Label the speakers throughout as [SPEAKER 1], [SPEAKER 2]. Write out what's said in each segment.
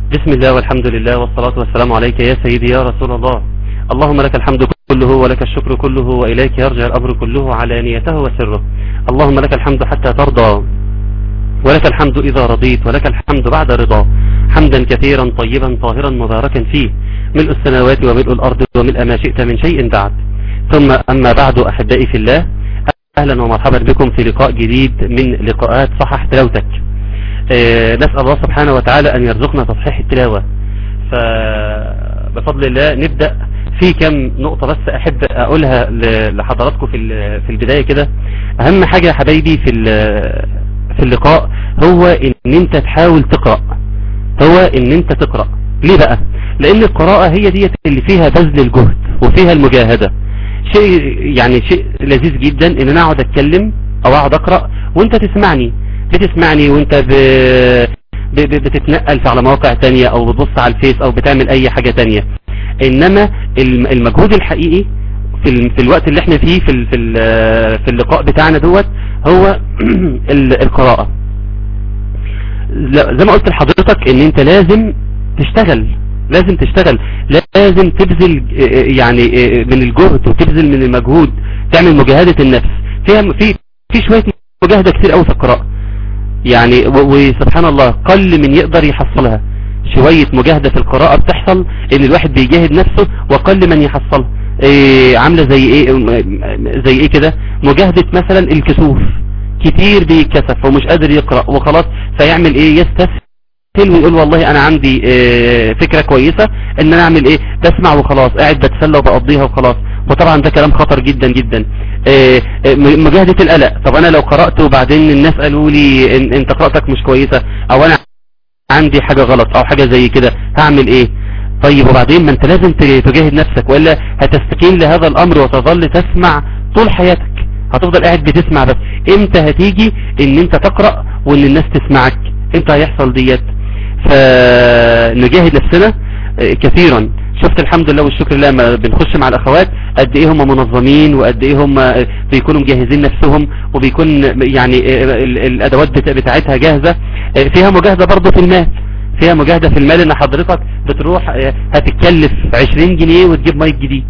[SPEAKER 1] بسم الله والحمد لله والصلاة والسلام عليك يا سيدي يا رسول الله اللهم لك الحمد كله ولك الشكر كله وإليك يرجع الأمر كله علانيته وسره اللهم لك الحمد حتى ترضى ولك الحمد إذا رضيت ولك الحمد بعد رضا حمدا كثيرا طيبا طاهرا مباركا فيه ملء السماوات وملء الأرض وملء ما شئت من شيء بعد ثم أما بعد أحبائي في الله أهلا ومرحبا بكم في لقاء جديد من لقاءات صحح تلاوتك آه، نسأل الله سبحانه وتعالى أن يرزقنا تصحيح التلاوة فبفضل الله نبدأ في كم نقطة بس أحب أقولها ل- لحضراتكم في ال- في البداية كده أهم حاجة يا حبايبي في ال- في اللقاء هو إن أنت تحاول تقرأ هو إن أنت تقرأ ليه بقى لأن القراءة هي ديت اللي فيها بذل الجهد وفيها المجاهدة شيء يعني شيء لذيذ جدا ان انا اقعد اتكلم او اقعد اقرا وانت تسمعني بتسمعني وانت ب... ب... ب- بتتنقل على مواقع تانية او بتبص على الفيس او بتعمل اي حاجة تانية انما الم- المجهود الحقيقي في, ال... في الوقت اللي احنا فيه في ال... في, ال... في اللقاء بتاعنا دوت هو ال- القراءة لا- زي ما قلت لحضرتك ان انت لازم تشتغل لازم تشتغل لازم تبذل آه، يعني آه، من الجهد وتبذل من المجهود تعمل مجاهدة النفس فيها في في شوية مجاهدة كتير قوي في القراءة يعني و- وسبحان الله قل من يقدر يحصلها شوية مجاهدة في القراءة بتحصل ان الواحد بيجاهد نفسه وقل من يحصلها إيه عاملة زي ايه م- زي ايه كده مجاهدة مثلا الكسوف كتير بيتكسف ومش قادر يقرأ وخلاص فيعمل ايه يستسهل ويقول والله انا عندي آه، فكرة كويسة ان انا اعمل ايه بسمع وخلاص قاعد بتسلى وبقضيها وخلاص وطبعا ده كلام خطر جدا جدا آه، آه، م- مجاهدة القلق طب انا لو قرأت وبعدين الناس قالوا لي إن انت قراءتك مش كويسة او انا عندي حاجة غلط او حاجة زي كده هعمل ايه طيب وبعدين ما انت لازم ت- تجاهد نفسك والا هتستكين لهذا الامر وتظل تسمع طول حياتك هتفضل قاعد بتسمع بس امتى هتيجي ان انت تقرأ وان الناس تسمعك امتى هيحصل ديت فنجاهد نفسنا آه، كثيرا شفت الحمد لله والشكر لله لما بنخش مع الاخوات قد ايه هم منظمين وقد ايه هم آه، بيكونوا مجهزين نفسهم وبيكون يعني آه، ال- الادوات بتا- بتاعتها جاهزة آه، فيها مجاهدة برضه في المال فيها مجاهدة في المال ان حضرتك بتروح آه، هتتكلف 20 جنيه وتجيب مايك جديد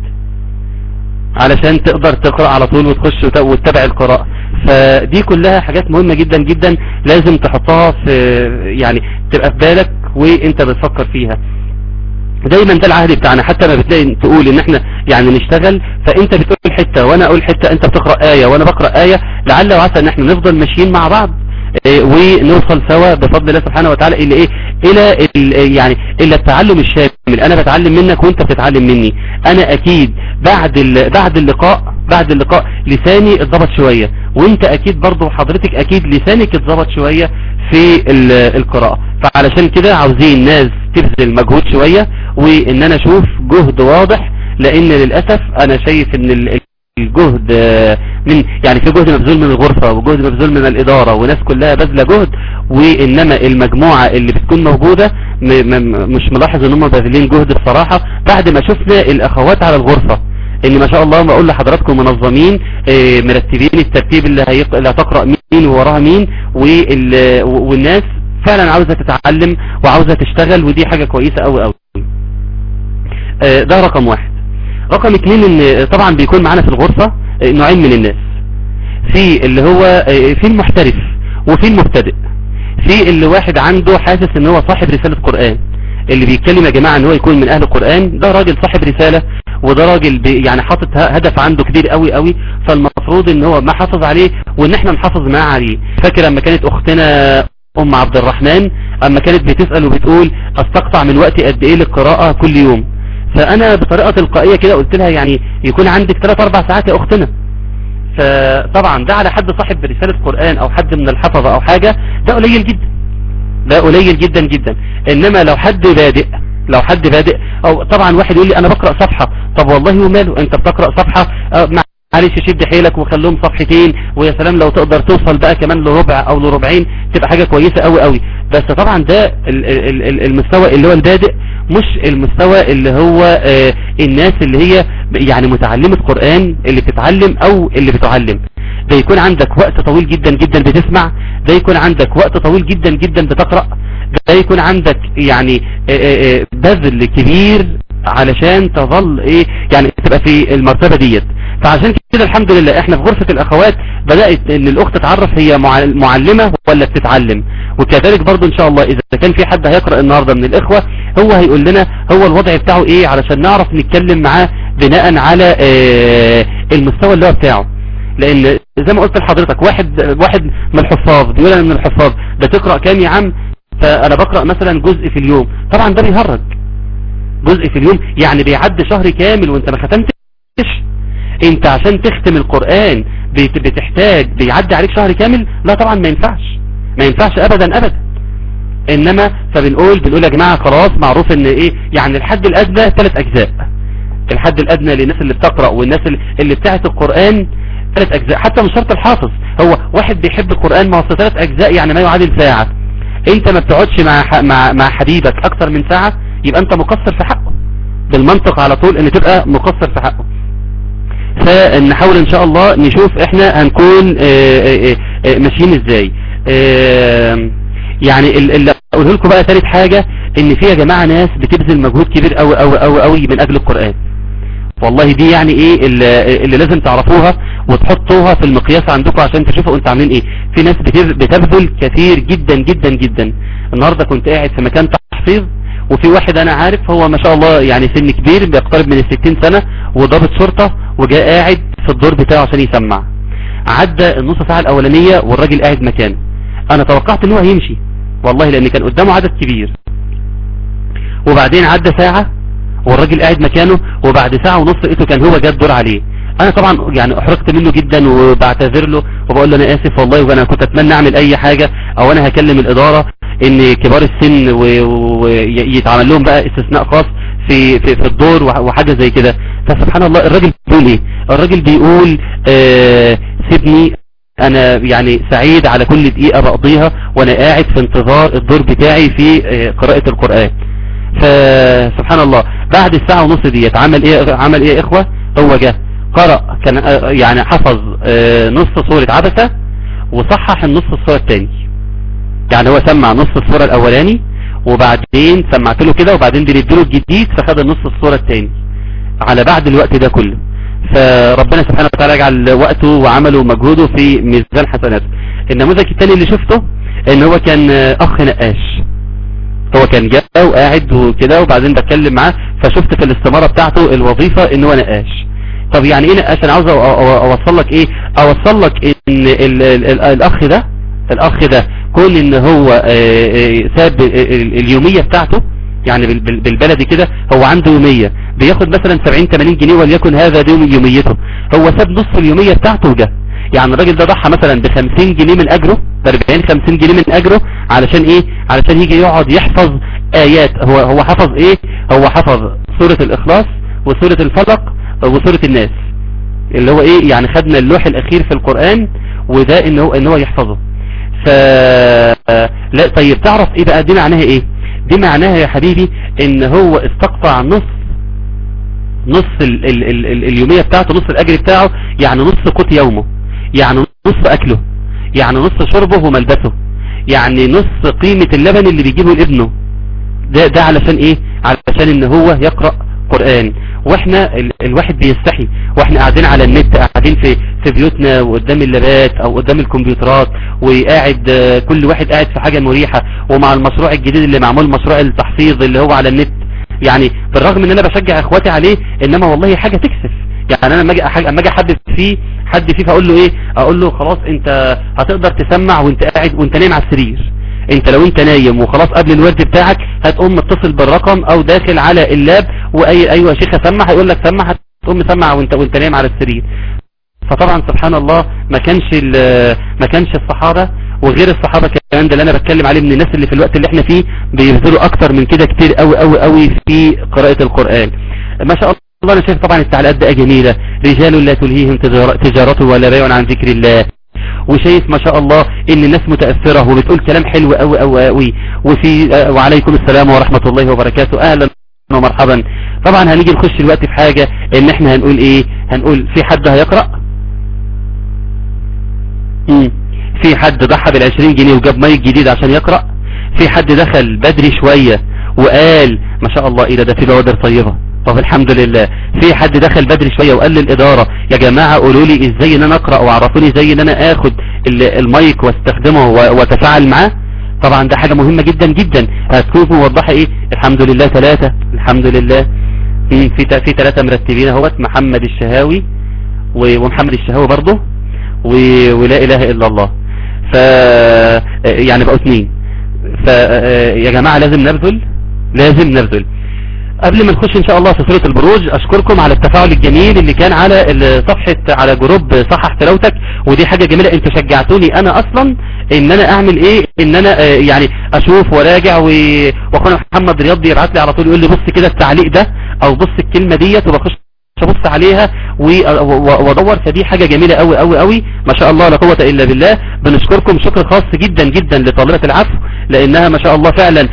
[SPEAKER 1] علشان تقدر تقرأ على طول وتخش وت- وتتابع القراءة فدي كلها حاجات مهمة جدا جدا لازم تحطها في يعني تبقى في بالك وانت بتفكر فيها دايما ده العهد بتاعنا حتى ما بتلاقي تقول ان احنا يعني نشتغل فانت بتقول حتة وانا اقول حتة انت بتقرأ آية وانا بقرأ آية لعل وعسى ان احنا نفضل ماشيين مع بعض إيه، ونوصل سوا بفضل الله سبحانه وتعالى الى ايه الى ال- يعني الى التعلم الشامل انا بتعلم منك وانت بتتعلم مني انا اكيد بعد ال- بعد اللقاء بعد اللقاء لساني اتظبط شوية وانت اكيد برضو حضرتك اكيد لسانك اتظبط شوية في ال- القراءة فعلشان كده عاوزين ناس تبذل مجهود شوية وان انا اشوف جهد واضح لان للأسف انا شايف ان ال- الجهد آه، من يعني في جهد مبذول من الغرفة وجهد مبذول من الإدارة وناس كلها بذلة جهد وإنما المجموعة اللي بتكون موجودة م م مش ملاحظ ان هم باذلين جهد بصراحة بعد ما شفنا الأخوات على الغرفة ان ما شاء الله ما اقول لحضراتكم منظمين آه، مرتبين الترتيب اللي, هيق... اللي هتقرأ مين ووراها مين وال... والناس فعلا عاوزة تتعلم وعاوزة تشتغل ودي حاجة كويسة قوي قوي آه، ده رقم واحد رقم اتنين ان طبعا بيكون معانا في الغرفة آه، نوعين من الناس في اللي هو آه، في المحترف وفي المبتدئ في اللي واحد عنده حاسس ان هو صاحب رسالة قرآن اللي بيتكلم يا جماعة ان هو يكون من اهل القرآن ده راجل صاحب رسالة وده راجل بي يعني حاطط ه- هدف عنده كبير قوي قوي فالمفروض ان هو ما حافظ عليه وان احنا نحافظ معاه عليه فاكر لما كانت اختنا ام عبد الرحمن اما كانت بتسأل وبتقول استقطع من وقتي قد ايه للقراءة كل يوم فانا بطريقة تلقائية كده قلت لها يعني يكون عندك 3 4 ساعات يا اختنا فطبعا ده على حد صاحب رسالة قرآن او حد من الحفظة او حاجة ده قليل جدا ده قليل جدا جدا انما لو حد بادئ لو حد بادئ او طبعا واحد يقول لي انا بقرأ صفحة طب والله وماله انت بتقرأ صفحة آه، معلش شد حيلك وخليهم صفحتين ويا سلام لو تقدر توصل بقى كمان لربع او لربعين تبقى حاجة كويسة قوي قوي بس طبعا ده ال- ال- ال- المستوى اللي هو البادئ مش المستوى اللي هو آه، الناس اللي هي يعني متعلمة قرآن اللي بتتعلم او اللي بتعلم ده يكون عندك وقت طويل جدا جدا بتسمع ده يكون عندك وقت طويل جدا جدا بتقرأ ده يكون عندك يعني بذل كبير علشان تظل ايه يعني تبقى في المرتبة ديت فعشان كده الحمد لله احنا في غرفة الاخوات بدأت ان الاخت تعرف هي معلمة ولا بتتعلم وكذلك برضو ان شاء الله اذا كان في حد هيقرأ النهاردة من الاخوة هو هيقول لنا هو الوضع بتاعه ايه علشان نعرف نتكلم معاه بناء على اه المستوى اللي هو بتاعه لان زي ما قلت لحضرتك واحد واحد من الحفاظ بيقول انا من الحفاظ بتقرأ كام يا عم فانا بقرأ مثلا جزء في اليوم طبعا ده بيهرج جزء في اليوم يعني بيعدي شهر كامل وانت ما ختمتش انت عشان تختم القرآن بتحتاج بيعدي عليك شهر كامل لا طبعا ما ينفعش ما ينفعش ابدا ابدا انما فبنقول بنقول يا جماعة خلاص معروف ان ايه يعني الحد الادنى ثلاث اجزاء الحد الادنى للناس اللي بتقرأ والناس اللي بتاعت القرآن ثلاث اجزاء حتى مش شرط الحافظ هو واحد بيحب القرآن ما هو ثلاث اجزاء يعني ما يعادل ساعة انت ما بتقعدش مع مع مع حبيبك اكتر من ساعة يبقى انت مقصر في حقه بالمنطق على طول ان تبقى مقصر في حقه فنحاول ان شاء الله نشوف احنا هنكون ماشيين ازاي يعني اللي اقوله لكم بقى ثالث حاجة ان في يا جماعة ناس بتبذل مجهود كبير قوي قوي قوي قوي من اجل القرآن والله دي يعني ايه اللي, اللي لازم تعرفوها وتحطوها في المقياس عندكم عشان تشوفوا انتوا عاملين ايه في ناس بتبذل كثير جدا جدا جدا النهاردة كنت قاعد في مكان تحفيظ وفي واحد انا عارف هو ما شاء الله يعني سن كبير بيقترب من الستين سنة وضابط شرطة وجاء قاعد في الدور بتاعه عشان يسمع عدى النص ساعة الاولانية والراجل قاعد مكانه انا توقعت ان هو هيمشي والله لان كان قدامه عدد كبير وبعدين عدى ساعة والراجل قاعد مكانه وبعد ساعة ونص لقيته كان هو جاد دور عليه انا طبعا يعني احرقت منه جدا وبعتذر له وبقول له انا اسف والله وانا كنت اتمنى اعمل اي حاجة او انا هكلم الادارة ان كبار السن ويتعمل لهم بقى استثناء خاص في في, في الدور وحاجة زي كده فسبحان الله الراجل بيقول ايه الراجل بيقول آه سيبني انا يعني سعيد على كل دقيقة بقضيها وانا قاعد في انتظار الدور بتاعي في آه قراءة القرآن فسبحان الله بعد الساعة ونص ديت عمل ايه عمل ايه يا اخوة هو جه قرأ كان آه يعني حفظ آه نص سورة عبسة وصحح النص السورة الثاني يعني هو سمع نص الصورة الاولاني وبعدين سمعت له كده وبعدين بنديله الجديد فخد النص الصورة الثاني على بعد الوقت ده كله فربنا سبحانه وتعالى يجعل وقته وعمله ومجهوده في ميزان حسناته النموذج الثاني اللي شفته ان هو كان اخ نقاش هو كان جاء وقاعد وكده وبعدين بتكلم معاه فشفت في الاستمارة بتاعته الوظيفة ان هو نقاش طب يعني ايه نقاش انا عاوز اوصل لك ايه اوصل لك ان ال ال ال الاخ ده الاخ ده كون ان هو ساب اليومية بتاعته يعني بالبلدي كده هو عنده يومية بياخد مثلا 70 80 جنيه وليكن هذا دي يوميته هو ساب نص اليومية بتاعته وجه يعني الراجل ده ضحى مثلا ب 50 جنيه من اجره ب 40 50 جنيه من اجره علشان ايه علشان يجي يقعد يحفظ ايات هو هو حفظ ايه هو حفظ سورة الاخلاص وسورة الفلق وسورة الناس اللي هو ايه يعني خدنا اللوح الاخير في القرآن وده ان هو ان هو يحفظه ف لا طيب تعرف ايه بقى دي معناها ايه دي معناها يا حبيبي ان هو استقطع نص نص ال ال ال ال اليومية بتاعته نص الاجر بتاعه يعني نص قوت يومه يعني نص اكله يعني نص شربه وملبسه يعني نص قيمة اللبن اللي بيجيبه لابنه ده ده علشان ايه علشان ان هو يقرأ قرآن واحنا ال الواحد بيستحي واحنا قاعدين على النت قاعدين في في بيوتنا وقدام اللابات او قدام الكمبيوترات وقاعد كل واحد قاعد في حاجة مريحة ومع المشروع الجديد اللي معمول مشروع التحفيظ اللي هو على النت يعني بالرغم ان انا بشجع اخواتي عليه انما والله حاجة تكسف يعني انا لما اجي اما اجي احبب فيه حد فيه فاقول له ايه اقول له خلاص انت هتقدر تسمع وانت قاعد وانت نايم على السرير انت لو انت نايم وخلاص قبل الورد بتاعك هتقوم متصل بالرقم او داخل على اللاب واي ايوه يا شيخ اسمع هيقول لك سمع هتقوم مسمع وانت وانت نايم على السرير فطبعا سبحان الله ما كانش ما كانش الصحابه وغير الصحابه كمان ده اللي انا بتكلم عليه من الناس اللي في الوقت اللي احنا فيه بيبذلوا اكتر من كده كتير قوي قوي قوي في قراءه القران ما شاء الله انا شايف طبعا التعليقات بقى جميله رجال لا تلهيهم تجارته ولا بيع عن ذكر الله وشايف ما شاء الله ان الناس متأثرة وبتقول كلام حلو قوي قوي قوي وفي وعليكم السلام ورحمة الله وبركاته اهلا ومرحبا طبعا هنيجي نخش الوقت في حاجة ان احنا هنقول ايه هنقول في حد هيقرأ مم. في حد ضحى بالعشرين جنيه وجاب مايك جديد عشان يقرأ في حد دخل بدري شوية وقال ما شاء الله ايه ده ده في بوادر طيبة طب الحمد لله في حد دخل بدري شوية وقال للإدارة يا جماعة قولوا لي ازاي ان انا اقرأ وعرفوني ازاي ان انا اخد ال- المايك واستخدمه و- واتفاعل معاه طبعا ده حاجة مهمة جدا جدا هتكون موضحة ايه الحمد لله ثلاثة الحمد لله مم، في تا- في ثلاثة مرتبين اهوت محمد الشهاوي و- ومحمد الشهاوي برضه و- ولا اله الا الله ف يعني بقوا اثنين ف يا جماعة لازم نبذل لازم نبذل قبل ما نخش ان شاء الله في سورة البروج اشكركم على التفاعل الجميل اللي كان على ال- صفحة على جروب صحح تلاوتك ودي حاجة جميلة انت شجعتوني انا اصلا ان انا اعمل ايه ان انا آه، يعني اشوف وراجع و- واخونا محمد رياض يبعت لي على طول يقول لي بص كده التعليق ده او بص الكلمة ديت وبخش ابص عليها و- و- وادور فدي حاجة جميلة قوي قوي قوي ما شاء الله لا قوة الا بالله بنشكركم شكر خاص جدا جدا لطالبة العفو لانها ما شاء الله فعلا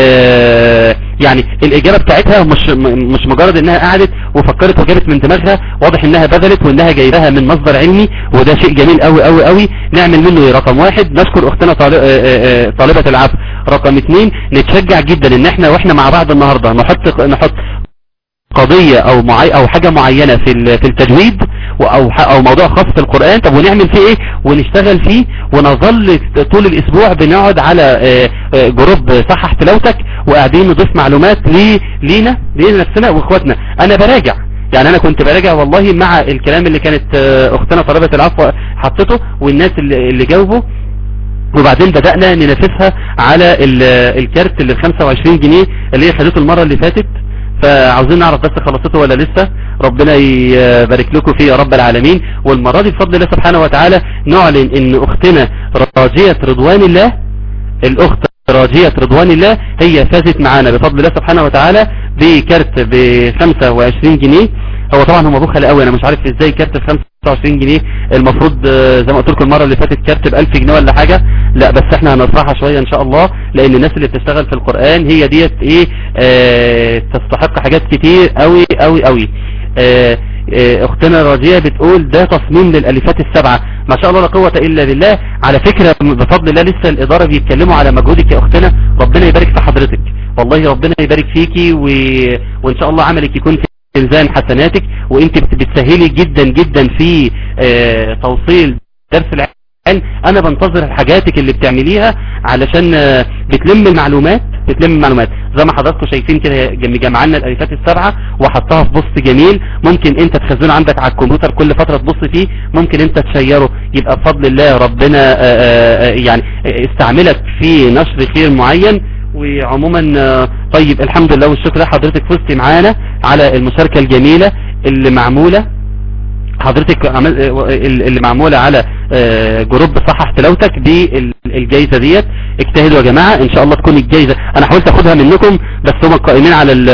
[SPEAKER 1] آه، يعني الاجابة بتاعتها مش م- مش مجرد انها قعدت وفكرت وجابت من دماغها واضح انها بذلت وانها جايباها من مصدر علمي وده شيء جميل قوي قوي قوي نعمل منه إيه؟ رقم واحد نشكر اختنا طالب- آه، آه، آه، طالبة العفو رقم اتنين نتشجع جدا ان احنا واحنا مع بعض النهاردة نحط نحط قضية او معي او حاجة معينة في ال- في التجويد و- او ح- او موضوع خاص في القرآن طب ونعمل فيه ايه ونشتغل فيه ونظل طول الاسبوع بنقعد على آه، آه، جروب صحح تلاوتك وقاعدين نضيف معلومات لي لينا لنفسنا واخواتنا انا براجع يعني انا كنت براجع والله مع الكلام اللي كانت آه، اختنا طلبة العفو حطته والناس اللي اللي جاوبوا وبعدين بدأنا ننافسها على ال- الكارت اللي ب 25 جنيه اللي هي خدته المرة اللي فاتت فعاوزين نعرف بس خلصته ولا لسه ربنا يبارك لكم فيه يا رب العالمين والمرة دي بفضل الله سبحانه وتعالى نعلن ان اختنا راجية رضوان الله الاخت راجية رضوان الله هي فازت معانا بفضل الله سبحانه وتعالى بكارت ب 25 جنيه هو طبعا هم بخل قوي انا مش عارف ازاي كارت ب 25 جنيه المفروض آه، زي ما قلت لكم المره اللي فاتت كارت ب 1000 جنيه ولا حاجه لا بس احنا هنرفعها شويه ان شاء الله لان الناس اللي بتشتغل في القران هي ديت ايه آه تستحق حاجات كتير قوي قوي قوي آه آه، اختنا راجية بتقول ده تصميم للالفات السبعة ما شاء الله لا قوة الا بالله على فكرة بفضل الله لسه الادارة بيتكلموا على مجهودك يا اختنا ربنا يبارك في حضرتك والله ربنا يبارك فيكي و... وان شاء الله عملك يكون في ميزان حسناتك وانت بت- بتسهلي جدا جدا في آه، توصيل درس العلم انا بنتظر حاجاتك اللي بتعمليها علشان آه، بتلم المعلومات بتلم المعلومات زي ما حضراتكم شايفين كده جم- جمعنا الالفات السبعة وحطها في بوست جميل ممكن انت تخزنه عندك على الكمبيوتر كل فترة تبص فيه ممكن انت تشيره يبقى بفضل الله ربنا آه، آه، آه، يعني استعملك في نشر خير معين وعموما آه، طيب الحمد لله والشكر لله حضرتك فزت معانا على المشاركة الجميلة اللي معمولة حضرتك عمل اللي معمولة على آه، جروب صحح تلاوتك بالجائزة ديت اجتهدوا يا جماعة ان شاء الله تكون الجائزة انا حاولت اخدها منكم بس هم القائمين على ال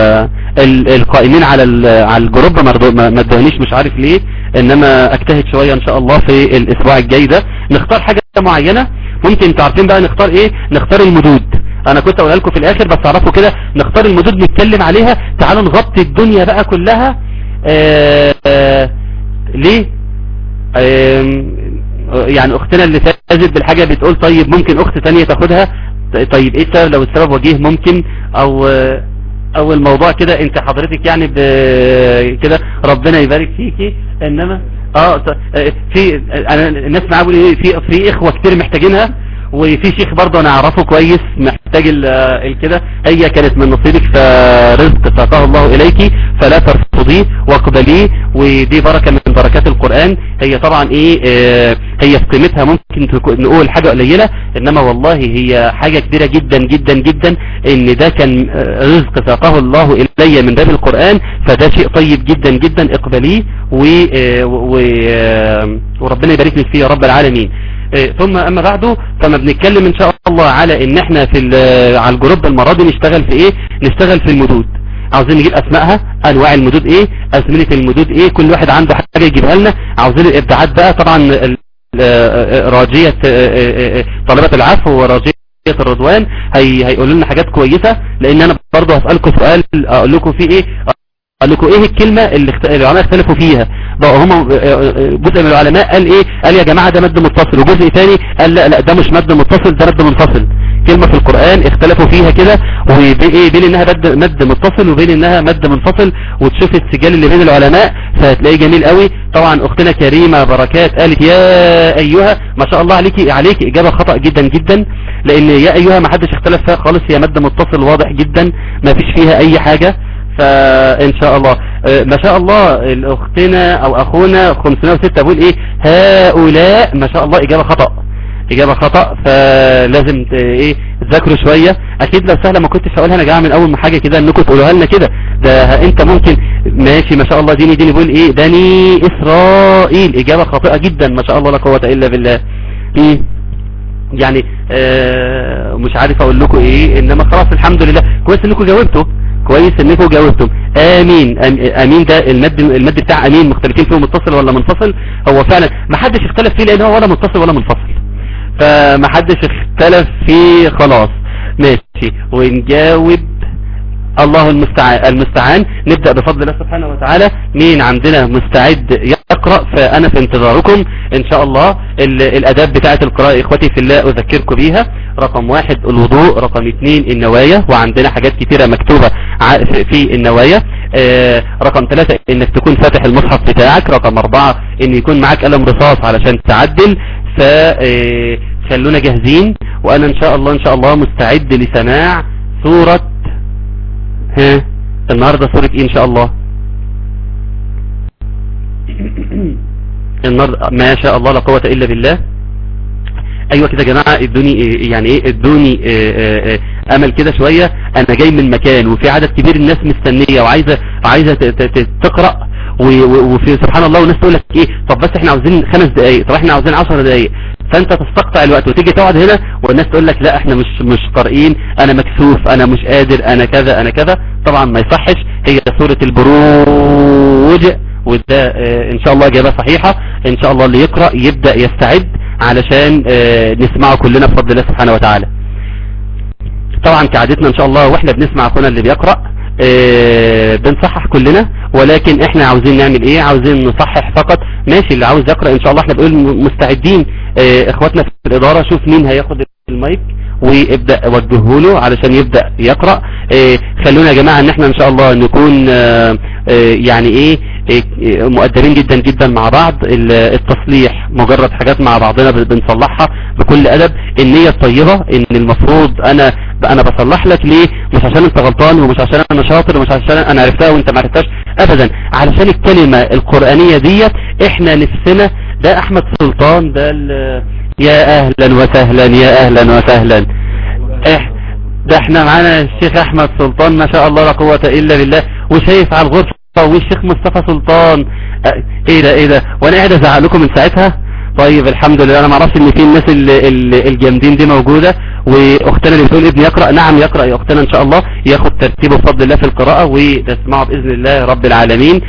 [SPEAKER 1] ال- القائمين على ال- على الجروب ما رضو- ما ما ادونيش مش عارف ليه انما اجتهد شوية ان شاء الله في الاسبوع الجاي ده نختار حاجة معينة ممكن انتوا عارفين بقى نختار ايه نختار المدود انا كنت اقولها لكم في الاخر بس اعرفوا كده نختار المدود نتكلم عليها تعالوا نغطي الدنيا بقى كلها آه آه ليه آم، يعني اختنا اللي فازت بالحاجة بتقول طيب ممكن اخت تانية تاخدها طيب ايه السبب لو السبب وجيه ممكن او او الموضوع كده انت حضرتك يعني ب- كده ربنا يبارك فيكي انما اه ط- في انا الناس معاه بيقولوا ايه في في اخوة كتير محتاجينها وفي شيخ برضه انا اعرفه كويس محتاج ال- الكده هي كانت من نصيبك فرزق ساقاه الله اليك فلا ترفضيه واقبليه ودي بركة من بركات القرآن هي طبعا ايه آه هي في قيمتها ممكن تكون- نقول حاجة قليلة انما والله هي حاجة كبيرة جدا جدا جدا ان ده كان آه، رزق ساقاه الله الي من باب القرآن فده شيء طيب جدا جدا اقبليه و آه، و- آه، وربنا يبارك لك فيه يا رب العالمين آه، ثم اما بعده فما بنتكلم ان شاء الله على ان احنا في ال- على الجروب المرة دي نشتغل في ايه نشتغل في المدود عاوزين نجيب اسمائها انواع المدود ايه ازمنة المدود ايه كل واحد عنده حاجة يجيبها لنا عاوزين الابداعات بقى طبعا ال- آه، آه، راجية آه، آه، آه، طلبة العفو وراجية الرضوان هي هيقولوا لنا حاجات كويسة لان انا برضه هسألكم سؤال اقول لكم فيه ايه قال لكم ايه الكلمة اللي اخت- العلماء اختلفوا فيها بقى هم جزء من العلماء قال ايه قال يا جماعة ده مد متصل وجزء ثاني قال لا لا ده مش مد متصل ده مد منفصل كلمة في القرآن اختلفوا فيها كده وبين انها مد, مد متصل وبين انها مد منفصل وتشوف السجال اللي بين العلماء فهتلاقيه جميل قوي طبعا اختنا كريمة بركات قالت يا ايها ما شاء الله عليكي عليك اجابة خطأ جدا جدا لان يا ايها ما حدش اختلف فيها خالص هي مد متصل واضح جدا ما فيش فيها اي حاجة فان شاء الله ما شاء الله الاختنا او اخونا 506 بقول ايه هؤلاء ما شاء الله اجابة خطأ اجابة خطأ فلازم ايه تذاكروا شوية اكيد لو سهلة ما كنتش هقولها انا جاي من اول ما حاجة كده انكم تقولوها لنا كده ده انت ممكن ماشي ما شاء الله ديني ديني بيقول ايه بني اسرائيل اجابة خاطئة جدا ما شاء الله لا قوة الا بالله ايه يعني آه مش عارف اقول لكم ايه انما خلاص الحمد لله كويس انكم جاوبتوا كويس انكم جاوبتم امين امين ده المد المد بتاع امين مختلفين فيه متصل ولا منفصل هو فعلا ما حدش اختلف فيه لان هو ولا متصل ولا منفصل فما حدش اختلف فيه خلاص ماشي ونجاوب الله المستعان المستعان نبدأ بفضل الله سبحانه وتعالى مين عندنا مستعد يقرأ فأنا في انتظاركم إن شاء الله الأداب بتاعة القراءة إخوتي في الله أذكركم بيها رقم واحد الوضوء رقم اثنين النوايا وعندنا حاجات كتيرة مكتوبة في النوايا آه رقم ثلاثة انك تكون فاتح المصحف بتاعك رقم اربعة ان يكون معاك قلم رصاص علشان تعدل فخلونا جاهزين وانا ان شاء الله ان شاء الله مستعد لسماع سورة ها النهاردة سورة ايه ان شاء الله النهاردة ما شاء الله لا قوة الا بالله ايوه كده يا جماعة ادوني يعني ايه ادوني امل كده شوية انا جاي من مكان وفي عدد كبير الناس مستنية وعايزة عايزة تقرأ وفي سبحان الله والناس تقول لك ايه طب بس احنا عاوزين خمس دقايق طب احنا عاوزين عشر دقايق فانت تستقطع الوقت وتيجي تقعد هنا والناس تقول لك لا احنا مش مش قارئين انا مكسوف انا مش قادر انا كذا انا كذا طبعا ما يصحش هي سورة البروج وده اه ان شاء الله اجابة صحيحة ان شاء الله اللي يقرأ يبدأ يستعد علشان اه نسمعه كلنا بفضل الله سبحانه وتعالى طبعا كعادتنا ان شاء الله واحنا بنسمع اخونا اللي بيقرأ اه بنصحح كلنا ولكن احنا عاوزين نعمل ايه عاوزين نصحح فقط ماشي اللي عاوز يقرأ ان شاء الله احنا بنقول مستعدين اه اخواتنا في الادارة شوف مين هياخد المايك وابدأ وجهه له علشان يبدأ يقرأ اه خلونا يا جماعة ان احنا ان شاء الله نكون يعني ايه مؤدبين جدا جدا مع بعض التصليح مجرد حاجات مع بعضنا بنصلحها بكل ادب النية الطيبة ان المفروض انا انا بصلح لك ليه مش عشان انت غلطان ومش عشان انا شاطر ومش عشان انا عرفتها وانت ما عرفتهاش ابدا علشان الكلمة القرآنية ديت احنا نفسنا ده احمد سلطان ده يا اهلا وسهلا يا اهلا وسهلا إح ده احنا معانا الشيخ احمد سلطان ما شاء الله لا قوة الا بالله وشايف على الغرفة والشيخ مصطفى سلطان اه ايه ده ايه ده وانا قاعد ازعلكم من ساعتها طيب الحمد لله انا ما اعرفش ان في الناس الجامدين دي موجودة واختنا اللي بتقول ابني يقرأ نعم يقرأ يا اختنا ان شاء الله ياخد ترتيبه بفضل الله في القراءة وتسمعه باذن الله رب العالمين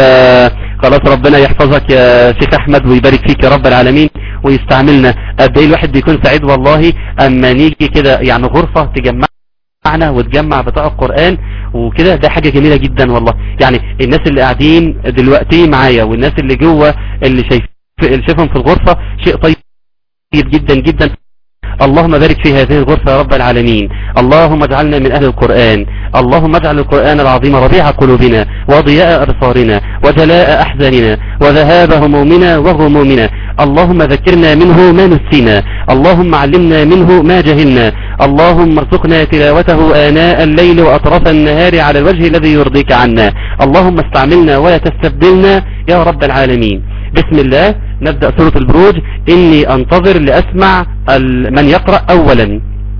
[SPEAKER 1] فخلاص ربنا يحفظك يا شيخ احمد ويبارك فيك يا رب العالمين ويستعملنا قد ايه الواحد بيكون سعيد والله اما نيجي كده يعني غرفة تجمعنا وتجمع بتاع القرآن وكده ده حاجة جميلة جدا والله يعني الناس اللي قاعدين دلوقتي معايا والناس اللي جوه اللي شايف شايفهم في الغرفة شيء طيب جدا جدا اللهم بارك في هذه الغرفة يا رب العالمين اللهم اجعلنا من أهل القرآن اللهم اجعل القرآن العظيم ربيع قلوبنا وضياء أبصارنا وجلاء أحزاننا وذهاب همومنا وغمومنا اللهم ذكرنا منه ما نسينا اللهم علمنا منه ما جهلنا اللهم ارزقنا تلاوته آناء الليل وأطراف النهار على الوجه الذي يرضيك عنا اللهم استعملنا ولا تستبدلنا يا رب العالمين بسم الله نبدأ سورة البروج إني أنتظر لأسمع من يقرأ أولا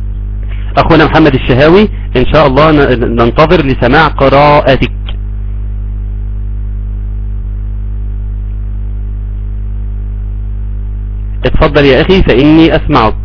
[SPEAKER 1] أخونا محمد الشهاوي إن شاء الله ننتظر لسماع قراءتك اتفضل يا أخي فإني أسمعك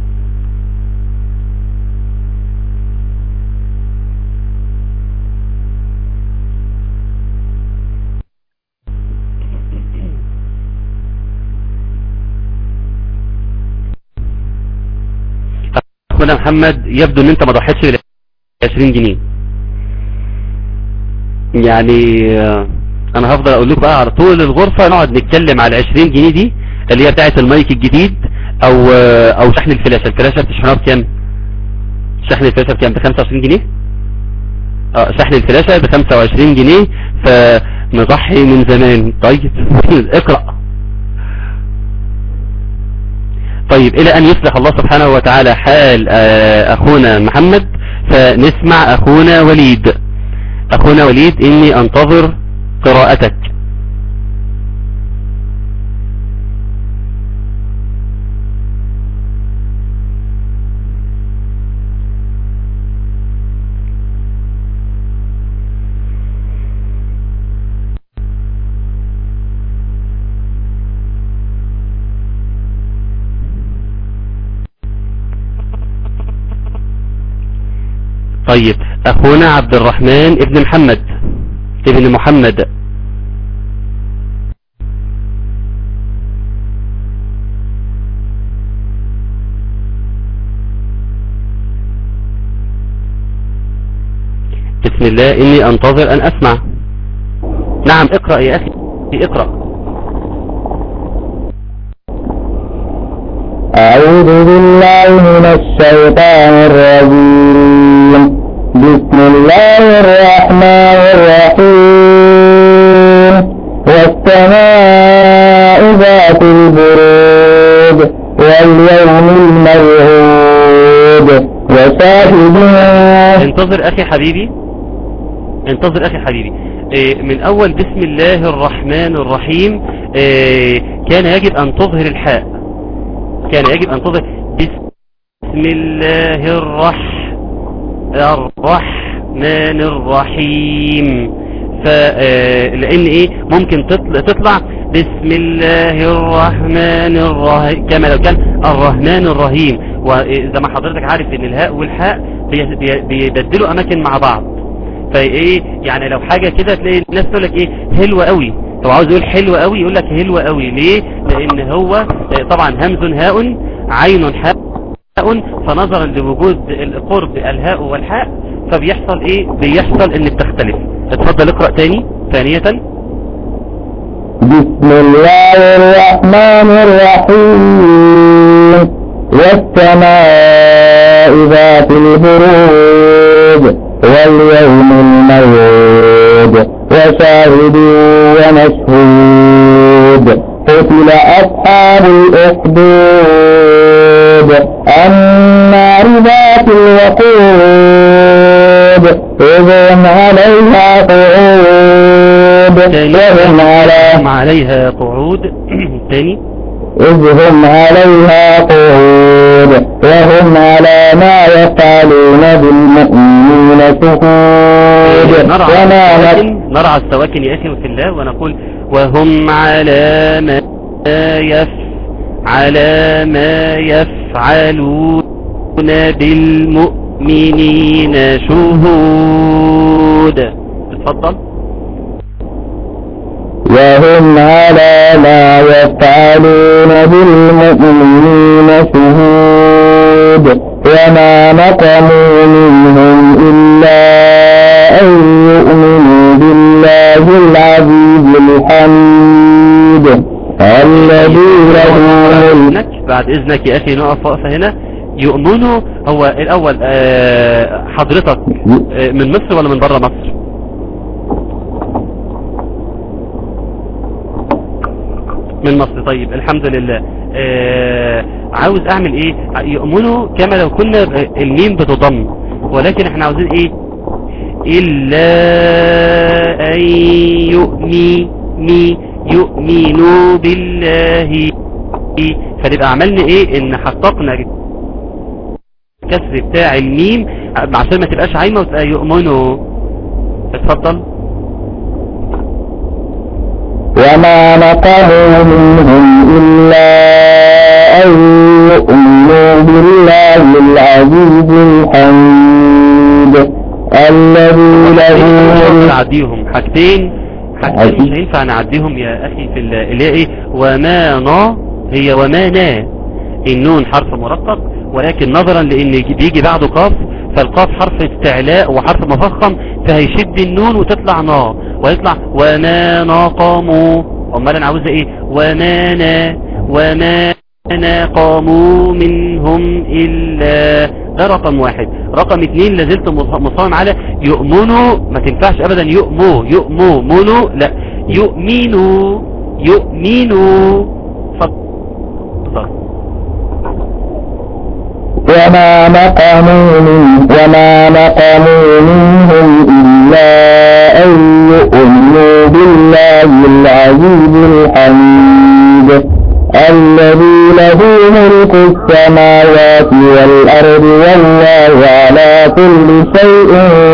[SPEAKER 1] اخونا محمد يبدو ان انت ما ضحيتش بال 20 جنيه يعني انا هفضل اقول لكم بقى على طول الغرفة نقعد نتكلم على 20 جنيه دي اللي هي بتاعت المايك الجديد او او شحن الفلاشة الفلاشة بتشحنها بكام شحن الفلاشة بكام ب 25 جنيه اه شحن الفلاشة ب 25 جنيه فنضحي من زمان طيب اقرأ طيب الى ان يصلح الله سبحانه وتعالى حال اخونا محمد فنسمع اخونا وليد اخونا وليد اني انتظر قراءتك طيب اخونا عبد الرحمن ابن محمد ابن محمد بسم الله اني انتظر ان اسمع نعم اقرأ يا اخي اقرأ
[SPEAKER 2] أعوذ بالله من الشيطان الرجيم بسم الله الرحمن الرحيم والسماء ذات البروج واليوم الموعود وشاهد
[SPEAKER 1] انتظر اخي حبيبي انتظر اخي حبيبي إيه، من اول بسم الله الرحمن الرحيم إيه، كان يجب ان تظهر الحاء كان يجب ان تظهر بسم الله الرح الرحمن الرحيم فلان ايه ممكن تطلع, تطلع بسم الله الرحمن الرحيم كما لو كان الرحمن الرحيم وزي ما حضرتك عارف ان الهاء والحاء بي- بي- بيبدلوا اماكن مع بعض فايه يعني لو حاجة كده تلاقي الناس تقول لك ايه حلوة قوي لو عاوز يقول حلوة قوي يقول لك حلوة قوي ليه لان هو آه، طبعا همز هاء عين حاء فنظرا لوجود القرب الهاء والحاء فبيحصل ايه بيحصل ان بتختلف اتفضل اقرأ تاني ثانية
[SPEAKER 2] بسم الله الرحمن الرحيم والسماء ذات البروج واليوم الموعود وشاهد ومشهود قتل أصحاب الأخدود النار ذات الوقود إذ هم عليها قعود وهم على
[SPEAKER 1] هم عليها قعود تاني
[SPEAKER 2] إذ هم عليها قعود وهم على ما يفعلون بالمؤمنين شهود
[SPEAKER 1] نرعى
[SPEAKER 2] وما لك
[SPEAKER 1] السواكن نرعى السواكن يا أخي في الله ونقول وهم على ما يف على ما يفعلون بالمؤمنين شهود اتفضل
[SPEAKER 2] وهم على ما يفعلون بالمؤمنين شهود وما نقموا منهم إلا أن يؤمنوا بالله العزيز الحميد الذي له ملك
[SPEAKER 1] إذنك بعد إذنك يا أخي نقف وقفة هنا يؤمنوا هو الأول آه، حضرتك آه، من مصر ولا من بره مصر من مصر طيب الحمد لله آه عاوز اعمل ايه يؤمنوا كما لو كنا الميم بتضم ولكن احنا عاوزين ايه الا ان يؤمي مي يؤمنوا بالله فنبقى عملنا ايه ان حققنا الكسر بتاع الميم عشان ما تبقاش عايمة وتبقى يؤمنوا اتفضل
[SPEAKER 2] وما نقموا منهم إلا أن يؤمنوا بالله العزيز الحميد الذي له
[SPEAKER 1] مش
[SPEAKER 2] ملك
[SPEAKER 1] نعديهم حاجتين حاجتين مش هينفع نعديهم يا اخي في ال- اللي هي ايه وما نا هي وما نا النون حرف مرقق ولكن نظرا لان بيجي بعده قاف فالقاف حرف استعلاء وحرف مفخم فهيشد النون وتطلع نا ويطلع وما نقموا امال انا عاوزة ايه وما نا وما نقموا منهم الا ده رقم واحد رقم اتنين لازلت مصمم على يؤمنوا ما تنفعش ابدا يؤموا يؤموا منوا لا يؤمنوا يؤمنوا فضل
[SPEAKER 2] وما نقموا من وما نقموا منهم إلا أن يؤمنوا بالله العزيز الحميد الذي له ملك السماوات والأرض والله على كل شيء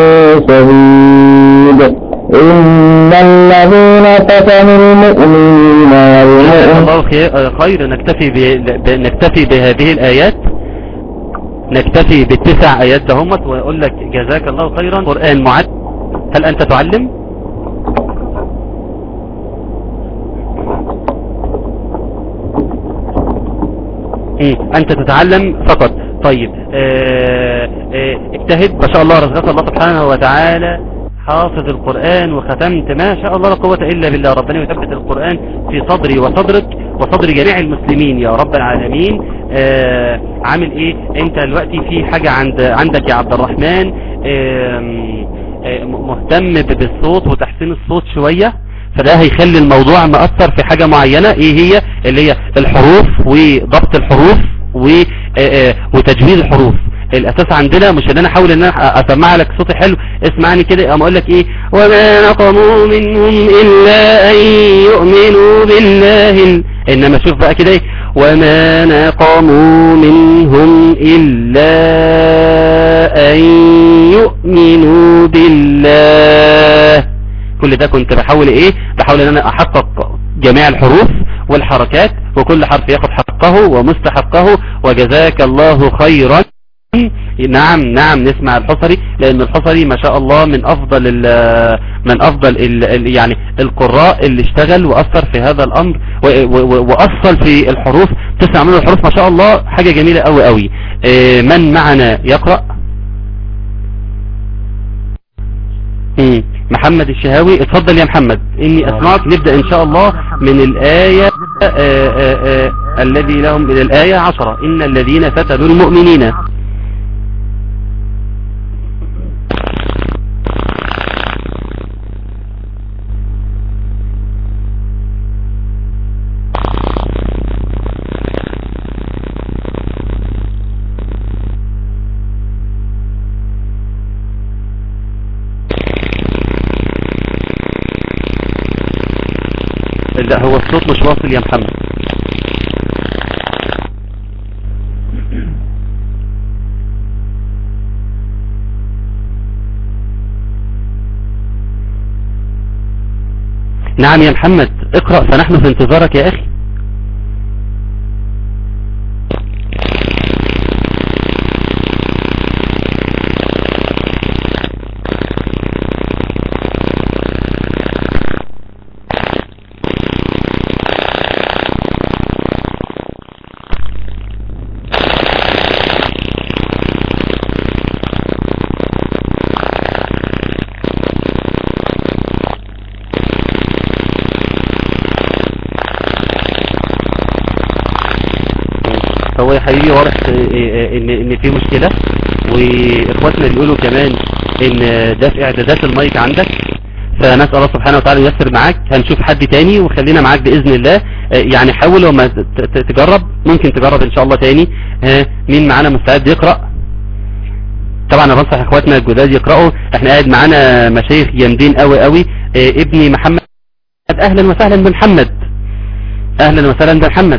[SPEAKER 2] شهيد إن الذين فتنوا المؤمنين
[SPEAKER 1] جزاك
[SPEAKER 2] والمؤمنات
[SPEAKER 1] الله خير- خير نكتفي ب... ب... نكتفي بهذه الآيات نكتفي بالتسع آيات دهمت ويقول لك جزاك الله خيرا قرآن معد هل أنت تعلم مم. أنت تتعلم فقط طيب آه، آه، اجتهد ما شاء الله رزقك الله سبحانه وتعالى حافظ القرآن وختمت ما شاء الله لا قوة إلا بالله ربنا يثبت القرآن في صدري وصدرك وصدر جميع المسلمين يا رب العالمين آه، عامل ايه انت دلوقتي في حاجة عند عندك يا عبد الرحمن آم، آه، مهتم ب- بالصوت وتحسين الصوت شوية فده هيخلي الموضوع مأثر في حاجة معينة ايه هي اللي هي الحروف وضبط الحروف و آه، آه، وتجويد الحروف الاساس عندنا مش ان انا احاول ان انا اسمع لك صوتي حلو اسمعني كده اما اقول لك ايه وما نقموا منهم الا ان يؤمنوا بالله ال- انما شوف بقى كده ايه وما نقموا منهم الا ان يؤمنوا بالله كل ده كنت بحاول ايه بحاول ان انا احقق جميع الحروف والحركات وكل حرف ياخد حقه ومستحقه وجزاك الله خيرا نعم نعم نسمع الحصري لان الحصري ما شاء الله من افضل ال من افضل ال ال يعني القراء اللي اشتغل واثر في هذا الامر و- و- و- واصل في الحروف تسمع منه الحروف ما شاء الله حاجة جميلة قوي قوي اه، من معنا يقرأ مم. محمد الشهاوي اتفضل يا محمد اني اسمعك نبدأ ان شاء الله من الآية آه، آه، آه، الذي لهم من الآية عشرة ان الذين فتنوا المؤمنين لا هو الصوت مش واصل يا محمد نعم يا محمد اقرأ فنحن في انتظارك يا أخي هو يا حبيبي واضح اه، اه، ان ان في مشكلة واخواتنا بيقولوا كمان ان ده في اعدادات المايك عندك فنسأل الله سبحانه وتعالى ييسر معاك هنشوف حد تاني وخلينا معاك بإذن الله اه، يعني حاول وما ت- ت- تجرب ممكن تجرب ان شاء الله تاني ها، مين معانا مستعد يقرأ طبعا انا بنصح اخواتنا الجداد يقرأوا احنا قاعد معانا مشايخ جامدين قوي قوي اه، ابني محمد اهلا وسهلا بمحمد اهلا وسهلا بمحمد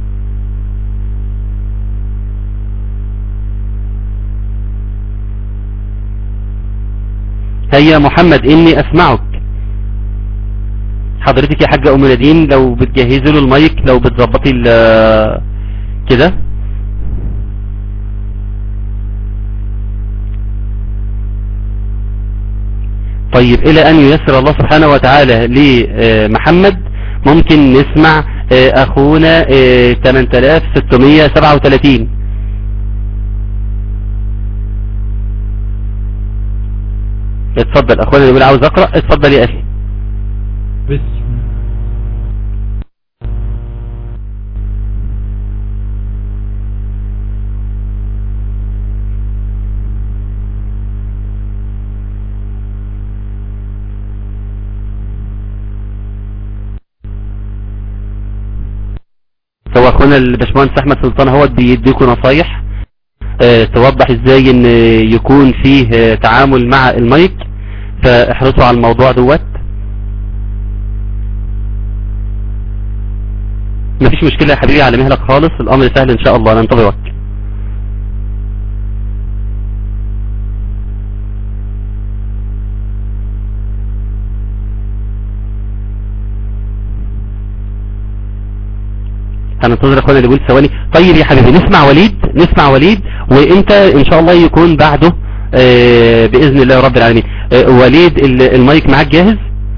[SPEAKER 1] هيا محمد اني اسمعك حضرتك يا حاجة ام نادين لو بتجهزي له المايك لو بتظبطي ال- كده طيب الى ان ييسر الله سبحانه وتعالى لمحمد ممكن نسمع آه، اخونا آه، 8637 اتفضل اخوانا اللي بيقول عاوز اقرا اتفضل يا اخي
[SPEAKER 3] بسم
[SPEAKER 1] هو اخونا الباشمهندس احمد سلطان هو بيديكوا نصايح اه توضح ازاي ان يكون فيه اه تعامل مع المايك فاحرصوا على الموضوع دوت مفيش مشكلة يا حبيبي على مهلك خالص الامر سهل ان شاء الله ننتظرك هننتظر اخوانا اللي يقول ثواني طيب يا حبيبي نسمع وليد نسمع وليد وانت ان شاء الله يكون بعده آه باذن الله رب العالمين آه وليد المايك معاك جاهز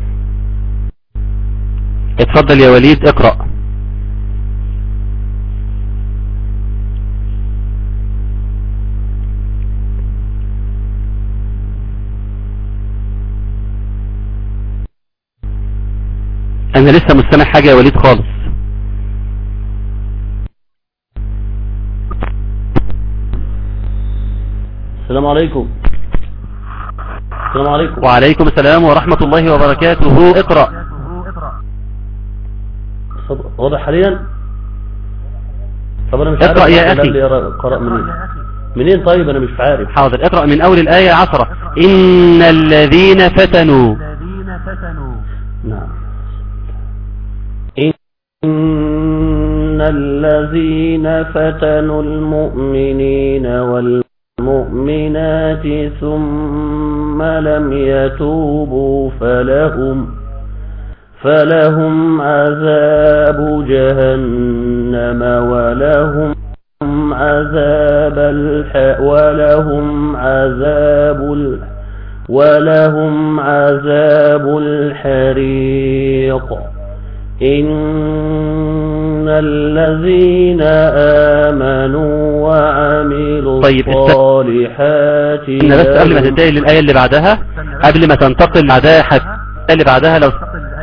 [SPEAKER 1] اتفضل يا وليد اقرأ انا لسه مستمع حاجة يا وليد خالص
[SPEAKER 4] السلام عليكم السلام عليكم
[SPEAKER 1] وعليكم السلام ورحمة الله وبركاته اقرأ
[SPEAKER 4] صد- واضح حاليا طب انا مش
[SPEAKER 1] اقرأ
[SPEAKER 4] عارف
[SPEAKER 1] يا
[SPEAKER 4] الكلام
[SPEAKER 1] أخي.
[SPEAKER 4] اللي يقرأ- قرأ منين منين طيب انا مش عارف
[SPEAKER 1] حاضر اقرأ من اول الآية عشرة ان الذين فتنوا
[SPEAKER 4] نعم إن الذين فتنوا المؤمنين والمؤمنات ثم لم يتوبوا فلهم فلهم عذاب جهنم ولهم عذاب الح ولهم عذاب الح ولهم عذاب الحريق إن الذين آمنوا وعملوا
[SPEAKER 1] طيب، است-
[SPEAKER 4] الصالحات
[SPEAKER 1] ان بس قبل ما
[SPEAKER 4] لهم-
[SPEAKER 1] تنتقل للآية اللي بعدها قبل ما تنتقل بعدها حاجة اللي بعدها لو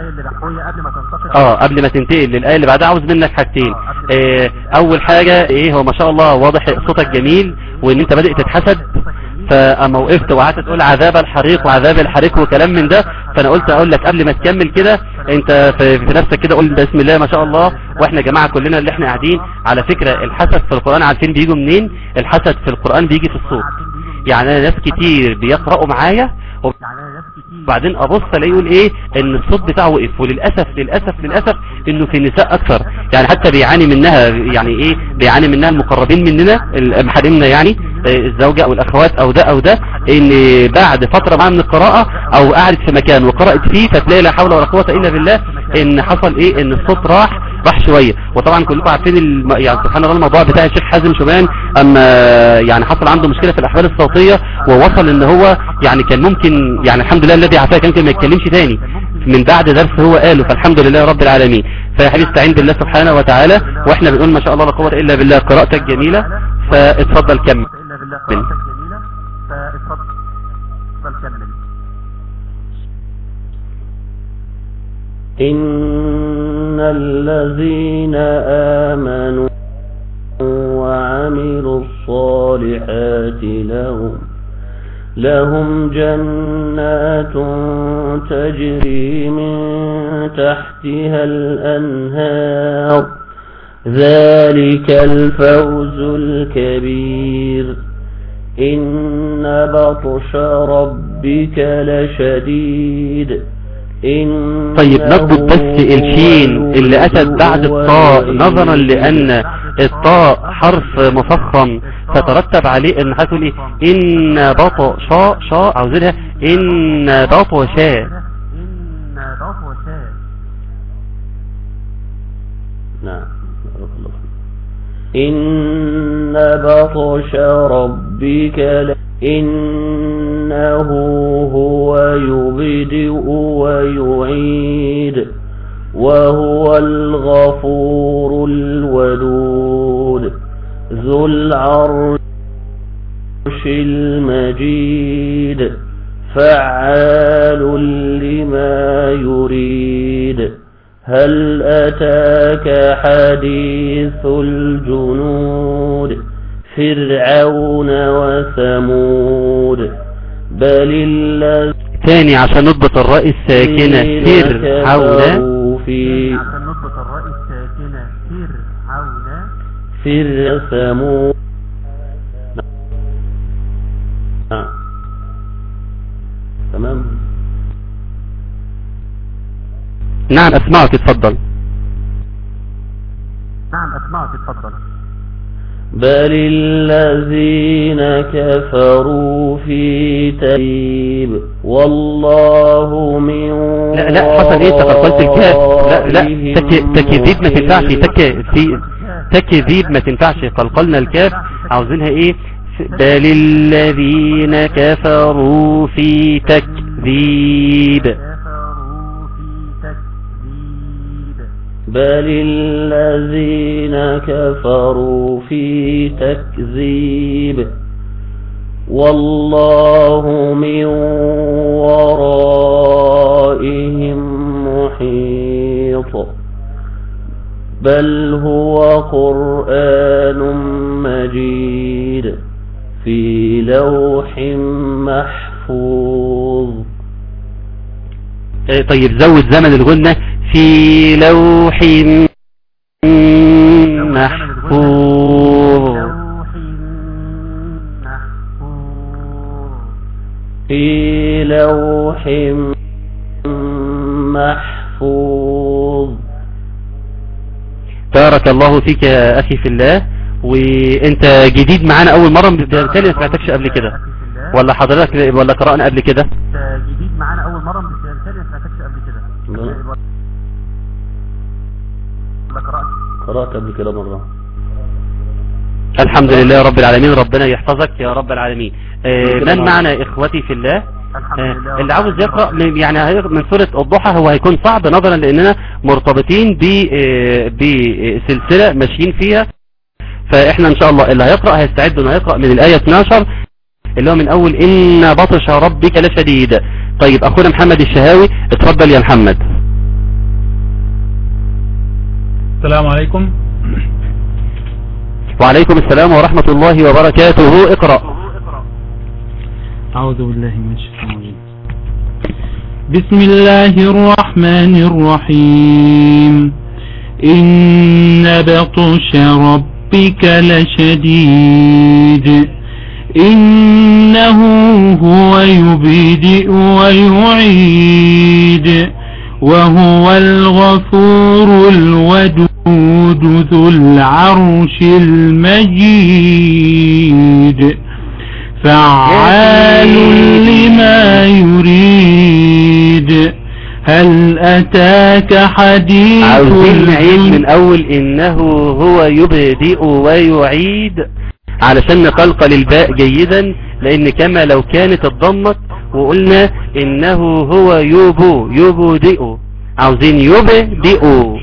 [SPEAKER 1] اه قبل ما تنتقل للآية اللي بعدها عاوز منك حاجتين آه اول حاجة ايه هو ما شاء الله واضح صوتك جميل وان انت بادئ تتحسد فاما وقفت وقعدت تقول عذاب الحريق وعذاب الحريق وكلام من ده فانا قلت اقول لك قبل ما تكمل كده انت في, في نفسك كده قول بسم الله ما شاء الله واحنا جماعة كلنا اللي احنا قاعدين على فكرة الحسد في القرآن عارفين بيجوا منين الحسد في القرآن بيجي في الصوت يعني انا ناس كتير بيقرأوا معايا وبعدين ابص الاقي يقول ايه ان الصوت بتاعه وقف وللاسف للاسف للاسف انه في النساء اكثر يعني حتى بيعاني منها يعني ايه بيعاني منها المقربين مننا محارمنا يعني آه، الزوجة او الاخوات او ده او ده ان بعد فترة معاه من القراءة او قعدت في مكان وقرأت فيه فتلاقي لا حول ولا قوة الا بالله ان حصل ايه ان الصوت راح راح شوية وطبعا كلكم عارفين الم... يعني سبحان الله الموضوع بتاع الشيخ حازم شومان اما يعني حصل عنده مشكلة في الاحوال الصوتية ووصل ان هو يعني كان ممكن يعني الحمد لله الذي عافاه كان ممكن ما يتكلمش تاني من بعد درس هو قاله فالحمد لله رب العالمين فيا حبيبي استعين بالله سبحانه وتعالى واحنا بنقول ما شاء الله لا قوة الا بالله قراءتك جميلة فاتفضل كمل
[SPEAKER 4] إن الذين آمنوا وعملوا الصالحات لهم لهم جنات تجري من تحتها الأنهار ذلك الفوز الكبير إن بطش ربك لشديد
[SPEAKER 1] طيب نضبط بس الشين اللي أتت بعد الطاء نظرا لأن الطاء حرف مفخم فترتب عليه ان هتقول ايه ان بطشا شا عاوزينها ان بطشا
[SPEAKER 4] نعم بارك الله فيك. إن بطش ربك ل... إنه هو يبدئ ويعيد وهو الغفور الودود ذو العرش المجيد فعال لما يريد هل أتاك حديث الجنود فرعون وثمود بل الذين
[SPEAKER 1] تاني عشان نضبط الراء الساكنة فرعون
[SPEAKER 4] كفروا في
[SPEAKER 3] عشان نضبط الراء الساكنة فرعون
[SPEAKER 4] فر ثمود نعم. تمام
[SPEAKER 1] نعم اسمعك اتفضل
[SPEAKER 3] نعم اسمعك اتفضل
[SPEAKER 4] بل الذين كفروا في تيب والله من
[SPEAKER 1] لا لا حصل ايه تقلقلت الكاف لا لا تك تكذيب ما تنفعش تك في تكذيب ما تنفعش قلقلنا الكاف عاوزينها ايه بل الذين كفروا في تكذيب
[SPEAKER 3] كفروا في تكذيب
[SPEAKER 4] بل الذين كفروا في تكذيب والله من ورائهم محيط بل هو قرآن مجيد في لوح محفوظ
[SPEAKER 1] آه، طيب زود زمن الغنة في لوح محفوظ
[SPEAKER 3] لوح محفوظ
[SPEAKER 4] في لوح محفوظ
[SPEAKER 1] بارك الله فيك يا أخي في الله وانت جديد معانا اول مرة بالتالي ما سمعتكش قبل كده ولا حضرتك ولا قرأنا قبل كده
[SPEAKER 3] انت جديد معانا اول مرة بالتالي ما سمعتكش قبل كده
[SPEAKER 4] لا.
[SPEAKER 3] ولا قرأت
[SPEAKER 4] قرأت قبل كده مرة
[SPEAKER 1] الحمد لله رب العالمين ربنا يحفظك يا رب العالمين آه، من معنا اخوتي في الله
[SPEAKER 3] الحمد
[SPEAKER 1] آه،
[SPEAKER 3] لله
[SPEAKER 1] اللي عاوز يقرأ من- يعني هيقرأ من سورة الضحى هو هيكون صعب نظرا لاننا مرتبطين ب- آه، بسلسلة ماشيين فيها فاحنا ان شاء الله اللي هيقرأ هيستعد انه يقرأ من الآية 12 اللي هو من اول ان بطش ربك لشديد طيب اخونا محمد الشهاوي اتفضل يا محمد
[SPEAKER 5] السلام عليكم
[SPEAKER 1] وعليكم السلام ورحمة الله وبركاته اقرأ
[SPEAKER 5] أعوذ بالله من الشيطان الرجيم بسم الله الرحمن الرحيم إن بطش ربك لشديد إنه هو يبدئ ويعيد وهو الغفور الودود ذو العرش المجيد فعال لما يريد هل أتاك حديث
[SPEAKER 1] عاوزين نعيد
[SPEAKER 5] الجن-
[SPEAKER 1] من اول انه هو يبدئ ويعيد علشان نقلقل الباء جيدا لان كما لو كانت اتضمت وقلنا انه هو يبو يبدئ عاوزين يبدئ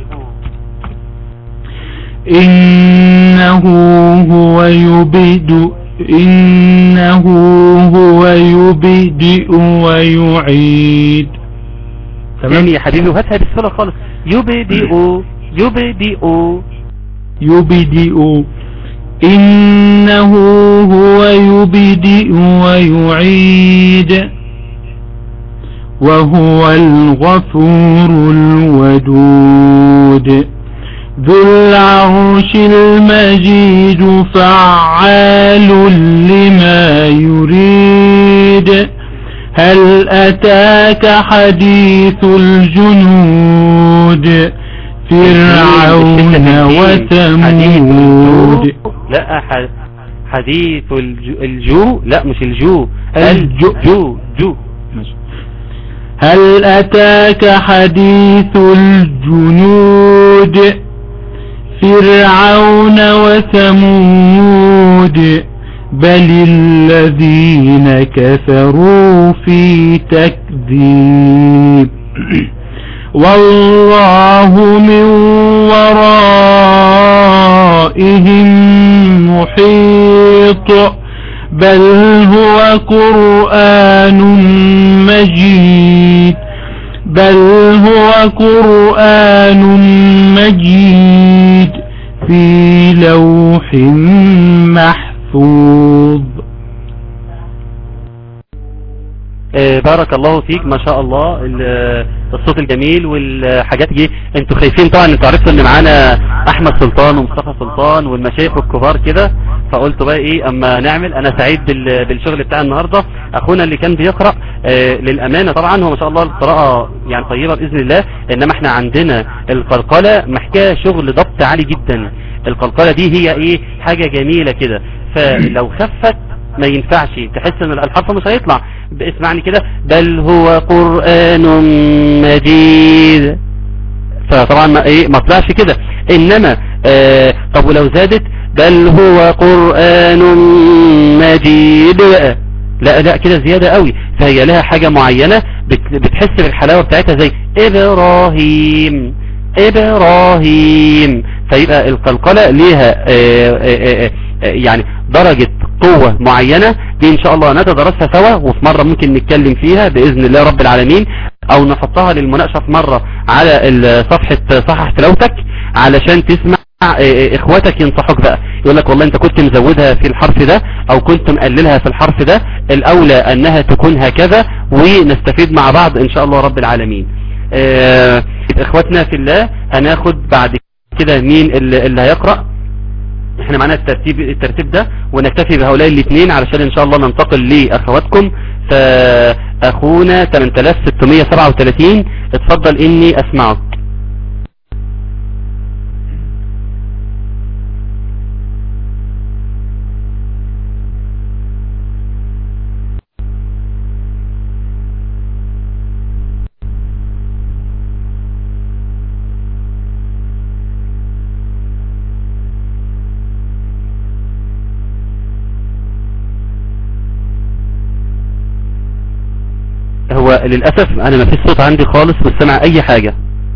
[SPEAKER 5] إنه هو يبدئ إنه هو يبدئ ويعيد
[SPEAKER 1] تمام يا حبيبي وهاتها بالسهوله خالص يبدئ يبدئ
[SPEAKER 5] يبدئ إنه هو يبدئ ويعيد وهو الغفور الودود ذو العرش المجيد فعال لما يريد هل أتاك حديث الجنود فرعون وثمود
[SPEAKER 1] لا ح- حديث الجو, الجو لا مش الجو
[SPEAKER 5] الجو.
[SPEAKER 1] الجو جو
[SPEAKER 5] هل أتاك حديث الجنود فرعون وثمود بل الذين كفروا في تكذيب والله من ورائهم محيط بل هو قرآن مجيد بل هو قرآن مجيد في لوح محفوظ
[SPEAKER 1] آه، بارك الله فيك ما شاء الله ال- آه، الصوت الجميل والحاجات دي انتوا خايفين طبعا انتوا عرفتوا ان معانا احمد سلطان ومصطفى سلطان والمشايخ الكبار كده فقلت بقى ايه اما نعمل انا سعيد بال- بالشغل بتاع النهارده اخونا اللي كان بيقرا آه، للامانه طبعا هو ما شاء الله القراءه يعني طيبه باذن الله انما احنا عندنا القلقله محتاجه شغل ضبط عالي جدا القلقله دي هي ايه حاجه جميله كده فلو خفت ما ينفعش تحس ان الحرف مش هيطلع اسمعني كده بل هو قرآن مجيد فطبعا ما ايه ما طلعش كده انما آه طب ولو زادت بل هو قرآن مجيد بقى لا لا كده زيادة قوي فهي لها حاجة معينة بت- بتحس بالحلاوة بتاعتها زي ابراهيم ابراهيم فيبقى القلقلة ليها آه، آه، آه، آه، يعني درجة قوة معينة دي ان شاء الله نتدرسها سوا وفي مرة ممكن نتكلم فيها بإذن الله رب العالمين او نحطها للمناقشة في مرة على ال- صفحة صحح تلاوتك علشان تسمع آه، آه، اخواتك ينصحوك بقى يقول لك والله انت كنت مزودها في الحرف ده او كنت مقللها في الحرف ده الاولى انها تكون هكذا ونستفيد مع بعض ان شاء الله رب العالمين آه، اخواتنا في الله هناخد بعد كده مين اللي اللي هيقرأ احنا معانا الترتيب الترتيب ده ونكتفي بهؤلاء الاثنين علشان ان شاء الله ننتقل لاخواتكم فاخونا 8637 اتفضل اني اسمعك هو للأسف أنا ما فيش صوت عندي خالص مش سامع أي حاجة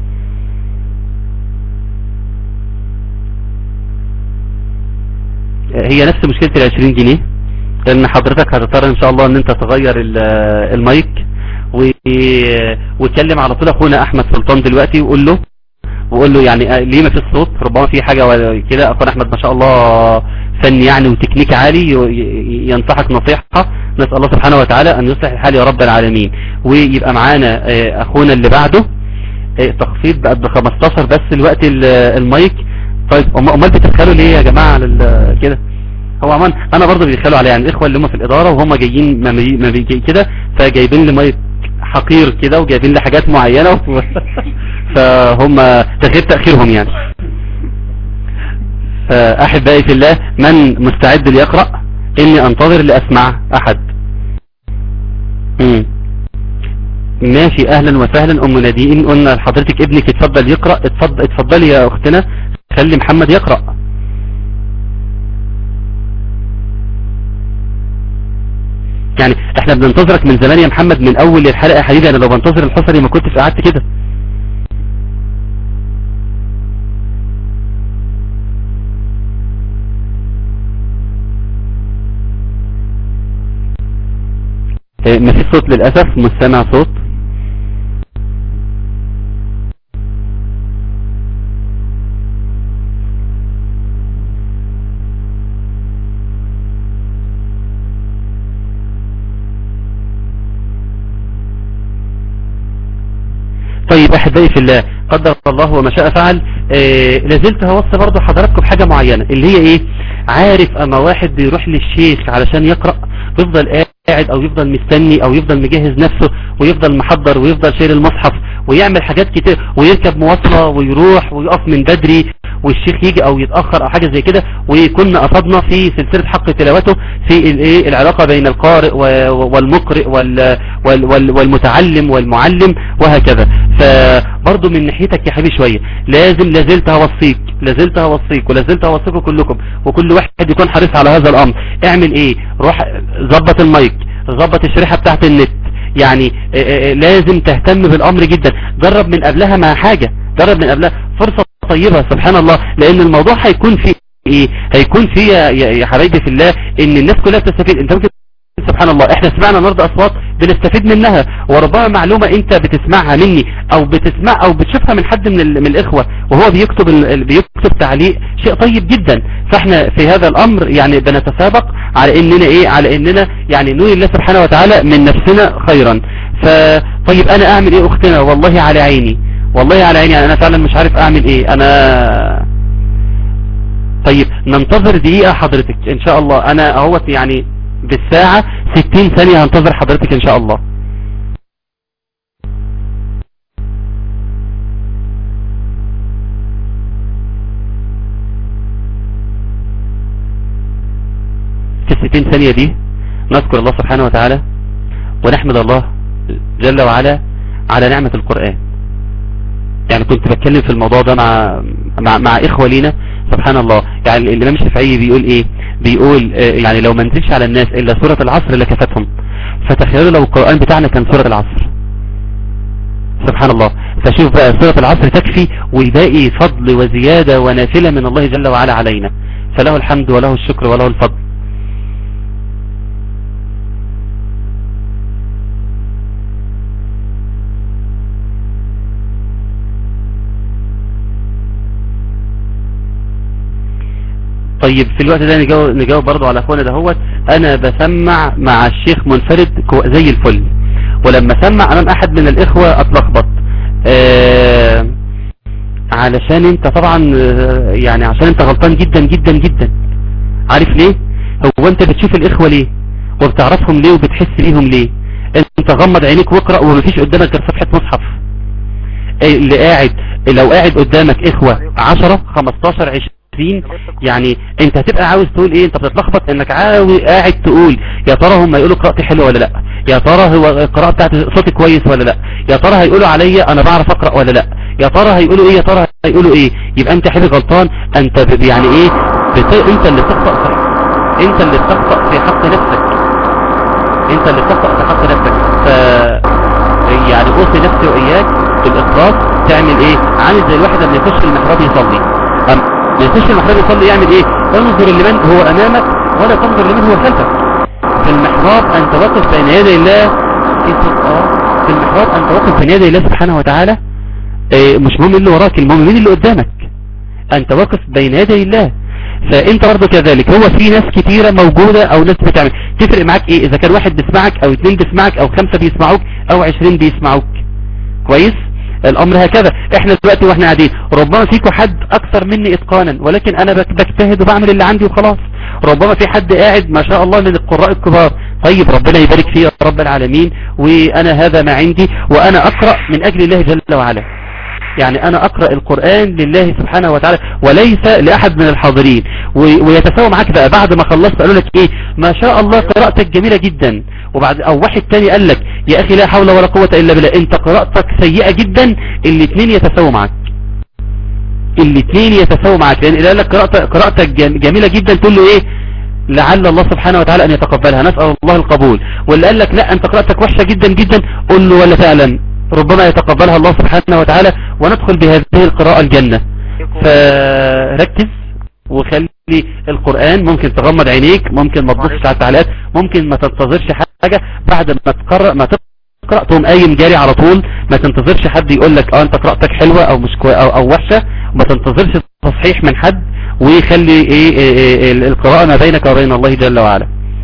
[SPEAKER 1] هي نفس مشكلة العشرين جنيه لأن حضرتك هتضطر إن شاء الله إن أنت تغير ال- المايك و- واتكلم على طول أخونا أحمد سلطان دلوقتي وقول له وقول له يعني آه، ليه ما فيش صوت ربما في حاجة ولا كده أخونا أحمد ما شاء الله فن يعني وتكنيك عالي ي- ي- ينصحك نصيحة نسأل الله سبحانه وتعالى أن يصلح الحال يا رب العالمين ويبقى معانا آه، أخونا اللي بعده آه، تخفيض بقى ب 15 بس الوقت ال- المايك طيب أم- امال بتدخلوا ليه يا جماعة على ال- كده هو عمان انا برضه بيدخلوا على يعني الاخوة اللي هم في الادارة وهم جايين ما بي- ما بيجي كده فجايبين لي مايك حقير كده وجايبين لي حاجات معينة و- فهم تغيير تأخيرهم يعني فأحبائي في الله من مستعد ليقرأ إني أنتظر لأسمع أحد مم. ماشي أهلا وسهلا أم نادين قلنا لحضرتك ابنك اتفضل يقرأ اتفضل اتفضلي يا أختنا خلي محمد يقرأ يعني احنا بننتظرك من زمان يا محمد من اول الحلقة يا حبيبي انا لو بنتظر الحصري ما كنتش قعدت كده اه، مفيش صوت للأسف مش سامع صوت طيب احبائي في الله قدر الله وما شاء فعل آه لازلت هوصي برضو حضراتكم بحاجة معينة اللي هي ايه عارف اما واحد بيروح للشيخ علشان يقرأ بيفضل قاعد او يفضل مستني او يفضل مجهز نفسه ويفضل محضر ويفضل شايل المصحف ويعمل حاجات كتير ويركب مواصلة ويروح ويقف من بدري والشيخ يجي او يتأخر او حاجة زي كده وكنا قصدنا في سلسلة حق تلاوته في الايه العلاقة بين القارئ و- والمقرئ وال وال وال والمتعلم والمعلم وهكذا فبرضه من ناحيتك يا حبيبي شوية لازم لازلت هوصيك لازلت هوصيك ولازلت هوصيكم كلكم وكل واحد يكون حريص على هذا الامر اعمل ايه روح ظبط المايك ظبط الشريحة بتاعت النت يعني آه، آه، لازم تهتم بالامر جدا جرب من قبلها مع حاجة جرب من قبلها فرصة طيبة سبحان الله لان الموضوع هيكون فيه ايه هيكون في يا, يا يا حبايبي في الله ان الناس كلها بتستفيد انت ممكن سبحان الله احنا سمعنا النهارده اصوات بنستفيد منها وربما معلومة انت بتسمعها مني او بتسمع او بتشوفها من حد من, ال- من الاخوة وهو بيكتب ال- ال- بيكتب تعليق شيء طيب جدا فاحنا في هذا الامر يعني بنتسابق على اننا ايه على اننا يعني نري الله سبحانه وتعالى من نفسنا خيرا فطيب انا اعمل ايه اختنا والله على عيني والله على عيني انا فعلا مش عارف اعمل ايه انا طيب ننتظر دقيقة حضرتك ان شاء الله انا اهوت يعني بالساعة 60 ثانية هنتظر حضرتك ان شاء الله في الستين ثانية دي نذكر الله سبحانه وتعالى ونحمد الله جل وعلا على نعمة القرآن يعني كنت بتكلم في الموضوع ده مع مع, مع إخوة لينا سبحان الله يعني الإمام الشافعي بيقول إيه بيقول آه، يعني لو ما نزلش على الناس إلا سورة العصر لكفتهم فتخيلوا لو القرآن بتاعنا كان سورة العصر سبحان الله فشوف بقى سورة العصر تكفي والباقي فضل وزيادة ونافلة من الله جل وعلا علينا فله الحمد وله الشكر وله الفضل طيب في الوقت ده نجاوب, نجاوب برضو على اخوانا دهوت انا بسمع مع الشيخ منفرد كو- زي الفل ولما سمع امام احد من الاخوة اتلخبط آه علشان انت طبعا آه، يعني عشان انت غلطان جدا جدا جدا عارف ليه هو انت بتشوف الاخوة ليه وبتعرفهم ليه وبتحس بيهم ليه انت غمض عينيك واقرأ ومفيش قدامك غير صفحة مصحف إيه اللي قاعد لو قاعد قدامك اخوة 10 15 20 يعني انت هتبقى عاوز تقول ايه انت بتتلخبط انك عاوز قاعد تقول يا ترى هم يقولوا قراءتي حلوه ولا لا يا ترى هو القراءه بتاعتي صوتي كويس ولا لا يا ترى هيقولوا عليا انا بعرف اقرا ولا لا يا ترى هيقولوا ايه يا ترى هيقولوا ايه يبقى انت حبيبي غلطان انت ب- يعني ايه بت... انت اللي بتخطأ صح انت اللي بتخطأ في حق نفسك انت اللي بتخطأ في حق نفسك ف يعني اوصي نفسي واياك بالاخلاص تعمل ايه عامل زي الواحد لما يخش المحراب يصلي أم يخش المحراب يصلي يعمل ايه انظر لمن هو امامك ولا تنظر لمن هو خلفك في المحراب انت واقف بين يدي الله في صوت اه في المحراب انت واقف بين يدي الله سبحانه وتعالى إيه مش مهم اللي وراك المهم مين اللي قدامك انت واقف بين يدي الله فانت برضه كذلك هو في ناس كتيرة موجودة او ناس بتعمل تفرق معاك ايه اذا كان واحد بيسمعك او اتنين بيسمعك او خمسة بيسمعوك او عشرين بيسمعوك كويس الامر هكذا احنا دلوقتي واحنا قاعدين ربما فيكم حد اكثر مني اتقانا ولكن انا بك- بجتهد وبعمل اللي عندي وخلاص ربما في حد قاعد ما شاء الله من القراء الكبار طيب ربنا يبارك فيه يا رب العالمين وانا هذا ما عندي وانا اقرأ من اجل الله جل وعلا يعني انا اقرأ القرآن لله سبحانه وتعالى وليس لاحد من الحاضرين و- ويتساوى معاك بقى بعد ما خلصت قالوا لك ايه ما شاء الله قراءتك جميلة جدا وبعد او واحد تاني قال لك يا اخي لا حول ولا قوة الا بالله انت قراءتك سيئة جدا الاتنين يتساووا معاك الاتنين يتساووا معاك لان اللي قال لك قراءتك, قراءتك جم- جميلة جدا تقول له ايه لعل الله سبحانه وتعالى ان يتقبلها نسأل الله القبول واللي قال لك لا انت قراءتك وحشة جدا جدا قل له ولا فعلا ربما يتقبلها الله سبحانه وتعالى وندخل بهذه القراءة الجنة فركز وخلي القرآن ممكن تغمض عينيك ممكن ما تبصش على التعليقات ممكن ما تنتظرش حاجة بعد ما تقرأ ما تقرأ تقوم قايم جاري على طول ما تنتظرش حد يقول لك اه انت قراءتك حلوة او مش كوي او, أو وحشة وما تنتظرش تصحيح من حد ويخلي ايه, إيه, إيه القراءة ما بينك وبين الله جل وعلا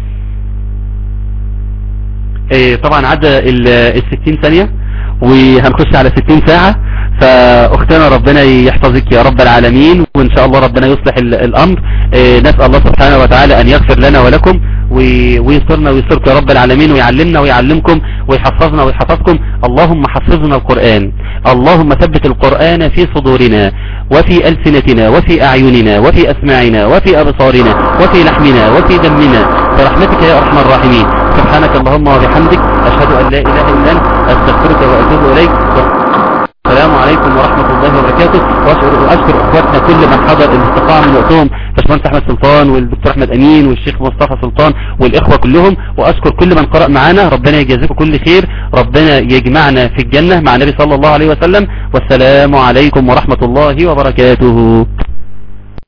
[SPEAKER 1] إيه طبعا عدى الستين ثانية وهنخش على ستين ساعة فاختنا ربنا يحفظك يا رب العالمين وان شاء الله ربنا يصلح ال- الامر إيه نسأل الله سبحانه وتعالى ان يغفر لنا ولكم و- ويسترنا ويسترك يا رب العالمين ويعلمنا ويعلمكم ويحفظنا ويحفظكم اللهم حفظنا القرآن اللهم ثبت القرآن في صدورنا وفي ألسنتنا وفي أعيننا وفي أسماعنا وفي أبصارنا وفي لحمنا وفي دمنا برحمتك يا أرحم الراحمين سبحانك اللهم وبحمدك أشهد أن لا إله إلا أنت أستغفرك وأتوب إليك السلام عليكم ورحمة الله وبركاته واشكر واشكر اخواتنا كل من حضر الاستقاء من وقتهم باشمهندس احمد سلطان والدكتور احمد امين والشيخ مصطفى سلطان والاخوة كلهم واشكر كل من قرأ معنا ربنا يجازيكم كل خير ربنا يجمعنا في الجنة مع النبي صلى الله عليه وسلم والسلام عليكم ورحمة الله وبركاته